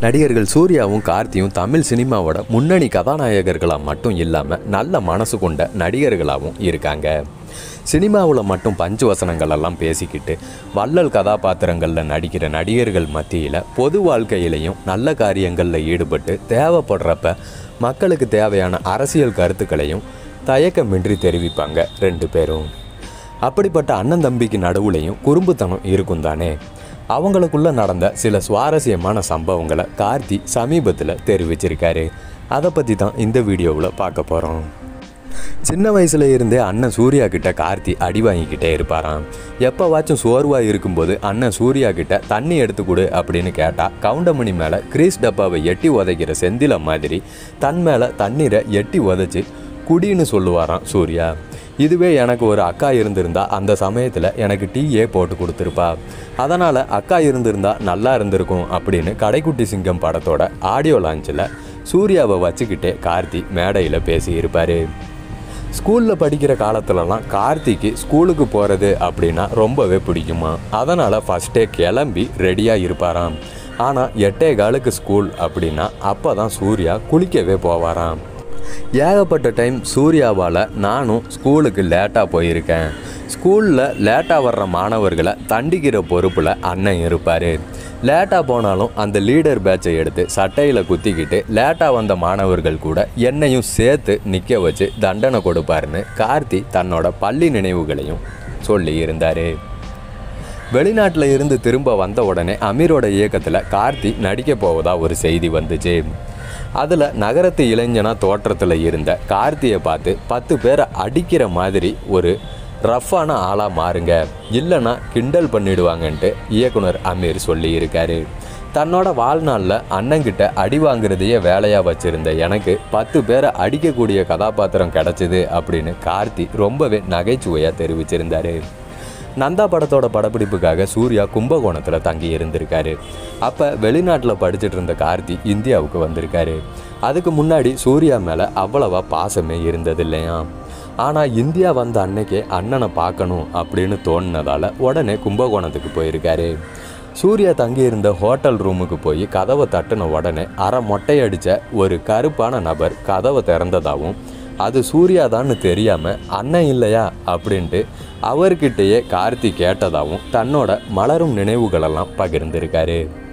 நடிகர்கள் சூர்யாவும் கார்த்தியும் தமிழ் சினிமாவோட முன்னணி கதாநாயகர்களாக மட்டும் இல்லாமல் நல்ல மனசு கொண்ட நடிகர்களாகவும் இருக்காங்க சினிமாவில் மட்டும் பஞ்சு வசனங்கள் எல்லாம் பேசிக்கிட்டு வள்ளல் கதாபாத்திரங்களில் நடிக்கிற நடிகர்கள் மத்தியில் பொது வாழ்க்கையிலையும் நல்ல காரியங்களில் ஈடுபட்டு தேவைப்படுறப்ப மக்களுக்கு தேவையான அரசியல் கருத்துக்களையும் தயக்கமின்றி தெரிவிப்பாங்க ரெண்டு பேரும் அப்படிப்பட்ட அண்ணன் தம்பிக்கு நடுவுலையும் குறும்புத்தனம் இருக்கும் தானே அவங்களுக்குள்ள நடந்த சில சுவாரஸ்யமான சம்பவங்களை கார்த்தி சமீபத்தில் தெரிவிச்சிருக்காரு அதை பற்றி தான் இந்த வீடியோவில் பார்க்க போகிறோம் சின்ன வயசுல இருந்தே அண்ணன் சூர்யா கிட்ட கார்த்தி அடி வாங்கிக்கிட்டே இருப்பாராம் எப்போவாச்சும் சோர்வாக இருக்கும்போது அண்ணன் சூர்யா கிட்ட தண்ணி எடுத்து கொடு அப்படின்னு கேட்டால் கவுண்டமணி மேலே கிரீஸ் டப்பாவை எட்டி உதைக்கிற செந்தில மாதிரி தன் மேலே தண்ணீரை எட்டி உதைச்சி குடின்னு சொல்லுவாராம் சூர்யா இதுவே எனக்கு ஒரு அக்கா இருந்திருந்தா அந்த சமயத்தில் எனக்கு டீயே போட்டு கொடுத்துருப்பா அதனால் அக்கா இருந்திருந்தா நல்லா இருந்திருக்கும் அப்படின்னு கடைக்குட்டி சிங்கம் படத்தோட ஆடியோ லான்ச்சில் சூர்யாவை வச்சுக்கிட்டே கார்த்தி மேடையில் பேசியிருப்பார் ஸ்கூலில் படிக்கிற காலத்துலலாம் கார்த்திக்கு ஸ்கூலுக்கு போகிறது அப்படின்னா ரொம்பவே பிடிக்குமா அதனால் ஃபஸ்ட்டே கிளம்பி ரெடியாக இருப்பாராம் ஆனால் எட்டே காலுக்கு ஸ்கூல் அப்படின்னா அப்போ தான் சூர்யா குளிக்கவே போவாராம் ஏகப்பட்ட டைம் சூர்யாவால் நானும் ஸ்கூலுக்கு லேட்டாக போயிருக்கேன் ஸ்கூலில் லேட்டாக வர்ற மாணவர்களை தண்டிக்கிற பொறுப்பில் அண்ணன் இருப்பார் லேட்டாக போனாலும் அந்த லீடர் பேட்சை எடுத்து சட்டையில் குத்திக்கிட்டு லேட்டாக வந்த மாணவர்கள் கூட என்னையும் சேர்த்து நிற்க வச்சு தண்டனை கொடுப்பாருன்னு கார்த்தி தன்னோட பள்ளி நினைவுகளையும் சொல்லி இருந்தார் வெளிநாட்டில் இருந்து திரும்ப வந்த உடனே அமீரோட இயக்கத்தில் கார்த்தி நடிக்க போவதா ஒரு செய்தி வந்துச்சு அதில் நகரத்து இளைஞனா தோற்றத்தில் இருந்த கார்த்தியை பார்த்து பத்து பேரை அடிக்கிற மாதிரி ஒரு ரஃப்பான ஆளாக மாறுங்க இல்லைன்னா கிண்டல் பண்ணிடுவாங்கன்ட்டு இயக்குனர் அமீர் சொல்லியிருக்காரு தன்னோட வாழ்நாளில் அண்ணங்கிட்ட அடி வாங்குறதையே வேலையாக வச்சுருந்த எனக்கு பத்து பேரை அடிக்கக்கூடிய கதாபாத்திரம் கிடச்சிது அப்படின்னு கார்த்தி ரொம்பவே நகைச்சுவையாக தெரிவிச்சிருந்தாரு நந்தா படத்தோட படப்பிடிப்புக்காக சூர்யா கும்பகோணத்தில் தங்கி இருந்திருக்காரு அப்போ வெளிநாட்டில் படிச்சுட்டு இருந்த கார்த்தி இந்தியாவுக்கு வந்திருக்காரு அதுக்கு முன்னாடி சூர்யா மேலே அவ்வளவா பாசமே இருந்தது இல்லையா ஆனால் இந்தியா வந்த அன்னைக்கே அண்ணனை பார்க்கணும் அப்படின்னு தோணுனதால உடனே கும்பகோணத்துக்கு போயிருக்காரு சூர்யா தங்கியிருந்த ஹோட்டல் ரூமுக்கு போய் கதவை தட்டின உடனே அரை மொட்டையடித்த ஒரு கருப்பான நபர் கதவை திறந்ததாகவும் அது சூர்யாதான்னு தெரியாமல் அண்ணன் இல்லையா அப்படின்ட்டு அவர்கிட்டயே கார்த்தி கேட்டதாகவும் தன்னோட மலரும் நினைவுகளெல்லாம் பகிர்ந்திருக்காரு